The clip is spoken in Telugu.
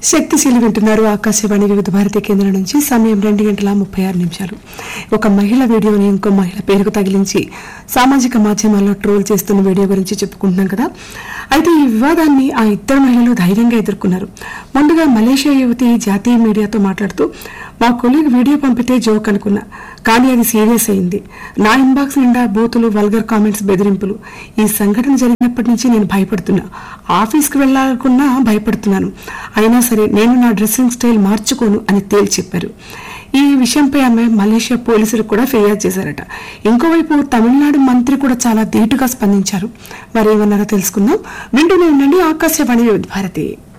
శక్తిశీలి వింటున్నారు ఆకాశవాణి వివిధ భారతి కేంద్రం నుంచి సమయం రెండు గంటల ముప్పై ఆరు నిమిషాలు ఒక మహిళ వీడియోని ఇంకో మహిళ పేరుకు తగిలించి సామాజిక మాధ్యమాల్లో ట్రోల్ చేస్తున్న వీడియో గురించి చెప్పుకుంటున్నాం కదా అయితే ఈ వివాదాన్ని ఆ ఇద్దరు మహిళలు ధైర్యంగా ఎదుర్కొన్నారు ముందుగా మలేషియా యువతి జాతీయ మీడియాతో మాట్లాడుతూ మా కొలీగ్ వీడియో పంపితే జోక్ అనుకున్నా కానీ అది సీరియస్ అయింది నా ఇన్బాక్స్ నిండా బూతులు వల్గర్ కామెంట్స్ బెదిరింపులు ఈ సంఘటన జరిగినప్పటి నుంచి నేను భయపడుతున్నా ఆఫీస్కి వెళ్ళాలనుకున్నా భయపడుతున్నాను అయినా సరే నేను నా డ్రెస్సింగ్ స్టైల్ మార్చుకోను అని తేల్చి చెప్పారు ఈ విషయంపై ఆమె మలేషియా పోలీసులకు కూడా ఫిర్యాదు చేశారట ఇంకోవైపు తమిళనాడు మంత్రి కూడా చాలా ధీటుగా స్పందించారు మరి ఏమన్నారో తెలుసుకుందాం వింటూనే ఉండండి ఆకాశవాణి వివిధ భారతి